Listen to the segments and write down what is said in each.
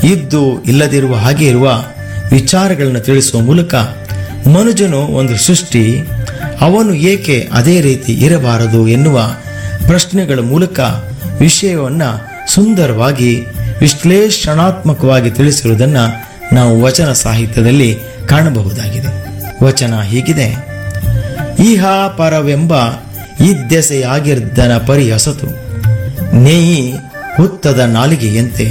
ಇದ್ದು ಇಲ್ಲದಿರುವ ಹಾಗೆ ಇರುವ ವಿಚಾರಗಳನ್ನು ತಿಳಿಸುವ ಮೂಲಕ ಮನುಜನು ಒಂದು ಸೃಷ್ಟಿ ಅವನು ಏಕೆ ಅದೇ ರೀತಿ ಇರಬಾರದು ಎನ್ನುವ ಪ್ರಶ್ನೆಗಳ ಮೂಲಕ ವಿಷಯವನ್ನ ಸುಂದರವಾಗಿ ವಿಶ್ಲೇಷಣಾತ್ಮಕವಾಗಿ ತಿಳಿಸಿರುವುದನ್ನು ನಾವು ವಚನ ಸಾಹಿತ್ಯದಲ್ಲಿ ಕಾಣಬಹುದಾಗಿದೆ ವಚನ ಹೀಗಿದೆ ಈಹ ಪರವೆಂಬ ಇದ್ದೆಸೆಯಾಗಿರ್ದನ ಪರಿ ಹೊಸತು ನೇಯಿ ಹುತ್ತದ ನಾಲಿಗೆಯಂತೆ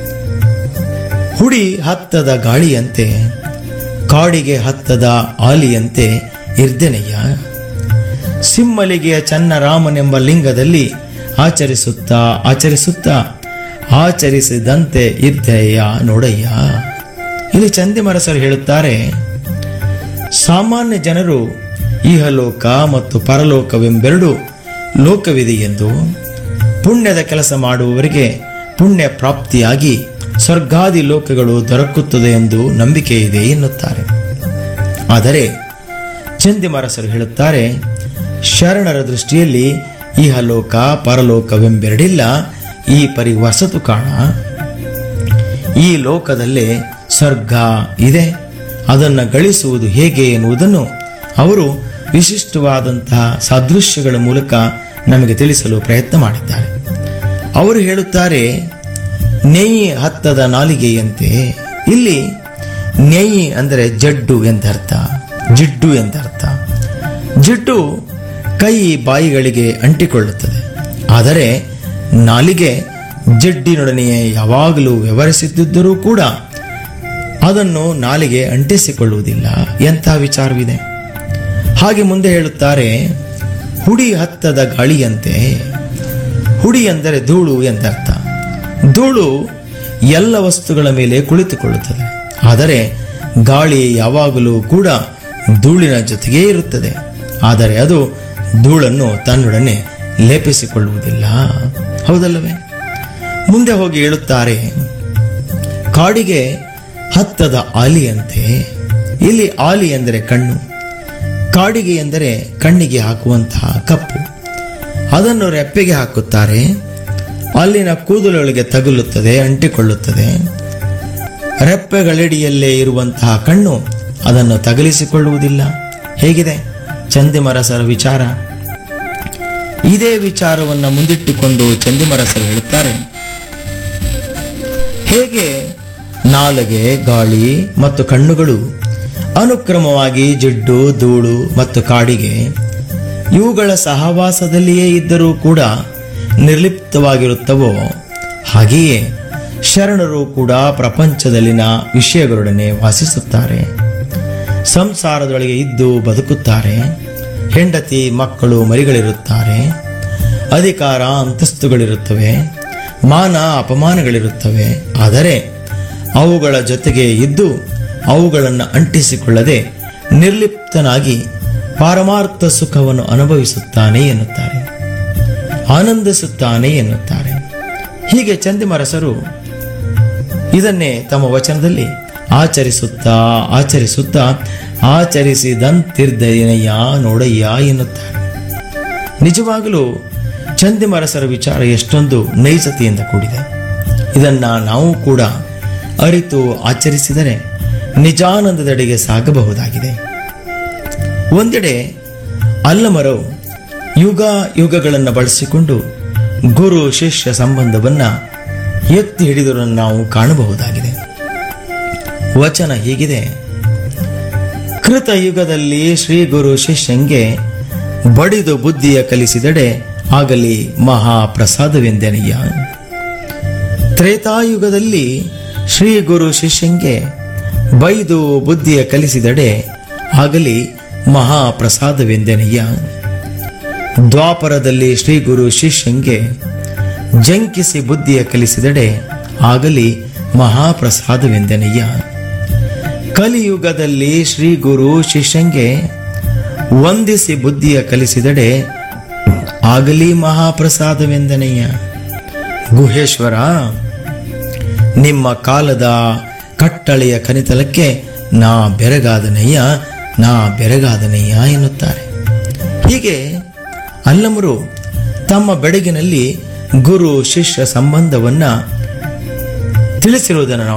ಹುಡಿ ಹತ್ತದ ಗಾಳಿಯಂತೆ ಕಾಡಿಗೆ ಹತ್ತದ ಆಲಿಯಂತೆ ಇರ್ದೆನೆಯ ಸಿಮ್ಮಲಿಗೆಯ ಚನ್ನರಾಮನೆಂಬ ಲಿಂಗದಲ್ಲಿ ಆಚರಿಸುತ್ತಾ ಆಚರಿಸುತ್ತಾ ಆಚರಿಸಿದಂತೆ ಇರ್ದೆಯ ನೋಡಯ್ಯ ಇಲ್ಲಿ ಚಂದಿಮರಸರು ಹೇಳುತ್ತಾರೆ ಸಾಮಾನ್ಯ ಜನರು ಇಹಲೋಕ ಮತ್ತು ಪರಲೋಕವೆಂಬೆರಡು ಲೋಕವಿದೆ ಎಂದು ಪುಣ್ಯದ ಕೆಲಸ ಮಾಡುವವರಿಗೆ ಪುಣ್ಯ ಪ್ರಾಪ್ತಿಯಾಗಿ ಸ್ವರ್ಗಾದಿ ಲೋಕಗಳು ದೊರಕುತ್ತದೆ ಎಂದು ನಂಬಿಕೆ ಇದೆ ಎನ್ನುತ್ತಾರೆ ಆದರೆ ಚಂದಿಮರಸರು ಹೇಳುತ್ತಾರೆ ಶರಣರ ದೃಷ್ಟಿಯಲ್ಲಿ ಇಹಲೋಕ ಪರಲೋಕವೆಂಬೆರಡಿಲ್ಲ ಈ ಪರಿ ವಸತು ಕಾಣ ಈ ಲೋಕದಲ್ಲೇ ಸ್ವರ್ಗ ಇದೆ ಅದನ್ನು ಗಳಿಸುವುದು ಹೇಗೆ ಎನ್ನುವುದನ್ನು ಅವರು ವಿಶಿಷ್ಟವಾದಂತಹ ಸಾದೃಶ್ಯಗಳ ಮೂಲಕ ನಮಗೆ ತಿಳಿಸಲು ಪ್ರಯತ್ನ ಮಾಡಿದ್ದಾರೆ ಅವರು ಹೇಳುತ್ತಾರೆ ನೆಯ್ಯಿ ಹತ್ತದ ನಾಲಿಗೆಯಂತೆ ಇಲ್ಲಿ ನೆಯ್ಯಿ ಅಂದರೆ ಜಡ್ಡು ಎಂದರ್ಥ ಜಿಡ್ಡು ಎಂದರ್ಥ ಜಿಡ್ಡು ಕೈ ಬಾಯಿಗಳಿಗೆ ಅಂಟಿಕೊಳ್ಳುತ್ತದೆ ಆದರೆ ನಾಲಿಗೆ ಜಿಡ್ಡಿನೊಡನೆಯೇ ಯಾವಾಗಲೂ ವ್ಯವಹರಿಸುತ್ತಿದ್ದರೂ ಕೂಡ ಅದನ್ನು ನಾಲಿಗೆ ಅಂಟಿಸಿಕೊಳ್ಳುವುದಿಲ್ಲ ಎಂಥ ವಿಚಾರವಿದೆ ಹಾಗೆ ಮುಂದೆ ಹೇಳುತ್ತಾರೆ ಹುಡಿ ಹತ್ತದ ಗಾಳಿಯಂತೆ ಹುಡಿ ಎಂದರೆ ಧೂಳು ಎಂದರ್ಥ ಧೂಳು ಎಲ್ಲ ವಸ್ತುಗಳ ಮೇಲೆ ಕುಳಿತುಕೊಳ್ಳುತ್ತದೆ ಆದರೆ ಗಾಳಿ ಯಾವಾಗಲೂ ಕೂಡ ಧೂಳಿನ ಜೊತೆಗೇ ಇರುತ್ತದೆ ಆದರೆ ಅದು ಧೂಳನ್ನು ತನ್ನೊಡನೆ ಲೇಪಿಸಿಕೊಳ್ಳುವುದಿಲ್ಲ ಹೌದಲ್ಲವೇ ಮುಂದೆ ಹೋಗಿ ಹೇಳುತ್ತಾರೆ ಕಾಡಿಗೆ ಹತ್ತದ ಆಲಿಯಂತೆ ಇಲ್ಲಿ ಆಲಿ ಎಂದರೆ ಕಣ್ಣು ಕಾಡಿಗೆ ಎಂದರೆ ಕಣ್ಣಿಗೆ ಹಾಕುವಂತಹ ಕಪ್ಪು ಅದನ್ನು ರೆಪ್ಪೆಗೆ ಹಾಕುತ್ತಾರೆ ಅಲ್ಲಿನ ಕೂದಲೊಳಗೆ ತಗುಲುತ್ತದೆ ಅಂಟಿಕೊಳ್ಳುತ್ತದೆ ರೆಪ್ಪೆಗಳಡಿಯಲ್ಲೇ ಇರುವಂತಹ ಕಣ್ಣು ಅದನ್ನು ತಗಲಿಸಿಕೊಳ್ಳುವುದಿಲ್ಲ ಹೇಗಿದೆ ಚಂದಿಮರಸರ ವಿಚಾರ ಇದೇ ವಿಚಾರವನ್ನು ಮುಂದಿಟ್ಟುಕೊಂಡು ಚಂದಿಮರಸರು ಹೇಳುತ್ತಾರೆ ಹೇಗೆ ನಾಲಗೆ ಗಾಳಿ ಮತ್ತು ಕಣ್ಣುಗಳು ಅನುಕ್ರಮವಾಗಿ ಜಿಡ್ಡು ಧೂಳು ಮತ್ತು ಕಾಡಿಗೆ ಇವುಗಳ ಸಹವಾಸದಲ್ಲಿಯೇ ಇದ್ದರೂ ಕೂಡ ನಿರ್ಲಿಪ್ತವಾಗಿರುತ್ತವೋ ಹಾಗೆಯೇ ಶರಣರು ಕೂಡ ಪ್ರಪಂಚದಲ್ಲಿನ ವಿಷಯಗಳೊಡನೆ ವಾಸಿಸುತ್ತಾರೆ ಸಂಸಾರದೊಳಗೆ ಇದ್ದು ಬದುಕುತ್ತಾರೆ ಹೆಂಡತಿ ಮಕ್ಕಳು ಮರಿಗಳಿರುತ್ತಾರೆ ಅಧಿಕಾರ ಅಂತಸ್ತುಗಳಿರುತ್ತವೆ ಮಾನ ಅಪಮಾನಗಳಿರುತ್ತವೆ ಆದರೆ ಅವುಗಳ ಜೊತೆಗೆ ಇದ್ದು ಅವುಗಳನ್ನು ಅಂಟಿಸಿಕೊಳ್ಳದೆ ನಿರ್ಲಿಪ್ತನಾಗಿ ಪಾರಮಾರ್ಥ ಸುಖವನ್ನು ಅನುಭವಿಸುತ್ತಾನೆ ಎನ್ನುತ್ತಾರೆ ಆನಂದಿಸುತ್ತಾನೆ ಎನ್ನುತ್ತಾರೆ ಹೀಗೆ ಚಂದಿಮರಸರು ಇದನ್ನೇ ತಮ್ಮ ವಚನದಲ್ಲಿ ಆಚರಿಸುತ್ತಾ ಆಚರಿಸುತ್ತಾ ಆಚರಿಸಿದಂತಿರ್ದಯನಯ್ಯ ನೋಡಯ್ಯ ಎನ್ನುತ್ತಾರೆ ನಿಜವಾಗಲೂ ಚಂದಿಮರಸರ ವಿಚಾರ ಎಷ್ಟೊಂದು ನೈಜತೆಯಿಂದ ಕೂಡಿದೆ ಇದನ್ನ ನಾವು ಕೂಡ ಅರಿತು ಆಚರಿಸಿದರೆ ನಿಜಾನಂದದೆಡೆಗೆ ಸಾಗಬಹುದಾಗಿದೆ ಒಂದೆಡೆ ಅಲ್ಲಮರು ಯುಗ ಯುಗಗಳನ್ನು ಬಳಸಿಕೊಂಡು ಗುರು ಶಿಷ್ಯ ಸಂಬಂಧವನ್ನ ಎತ್ತಿ ಹಿಡಿದರನ್ನು ನಾವು ಕಾಣಬಹುದಾಗಿದೆ ವಚನ ಹೀಗಿದೆ ಕೃತ ಯುಗದಲ್ಲಿ ಶ್ರೀ ಗುರು ಶಿಷ್ಯಂಗೆ ಬಡಿದು ಬುದ್ಧಿಯ ಕಲಿಸಿದಡೆ ಆಗಲಿ ಮಹಾಪ್ರಸಾದವೆಂದೆನೆಯ ತ್ರೇತಾಯುಗದಲ್ಲಿ ಶ್ರೀ ಗುರು ಶಿಷ್ಯಂಗೆ ಬೈದು ಬುದ್ಧಿಯ ಕಲಿಸಿದಡೆ ಆಗಲಿ ಮಹಾಪ್ರಸಾದವೆಂದೆನೆಯ ದ್ವಾಪರದಲ್ಲಿ ಶ್ರೀ ಗುರು ಶಿಷ್ಯಂಗೆ ಜಂಕಿಸಿ ಬುದ್ಧಿಯ ಕಲಿಸಿದಡೆ ಆಗಲಿ ಮಹಾಪ್ರಸಾದವೆಂದೆನೆಯ ಕಲಿಯುಗದಲ್ಲಿ ಶ್ರೀ ಗುರು ಶಿಷ್ಯಂಗೆ ವಂದಿಸಿ ಬುದ್ಧಿಯ ಕಲಿಸಿದಡೆ ಆಗಲಿ ಮಹಾಪ್ರಸಾದವೆಂದನೆಯ ಗುಹೇಶ್ವರ ನಿಮ್ಮ ಕಾಲದ ಕಟ್ಟಳೆಯ ಕನಿತಲಕ್ಕೆ ನಾ ಬೆರಗಾದನಯ್ಯ ನಾ ಬೆರಗಾದನಯ್ಯ ಎನ್ನುತ್ತಾರೆ ಹೀಗೆ ಅಲ್ಲಮರು ತಮ್ಮ ಬೆಡಗಿನಲ್ಲಿ ಗುರು ಶಿಷ್ಯ ಸಂಬಂಧವನ್ನ ತಿಳಿಸಿರುವುದನ್ನು ನಾವು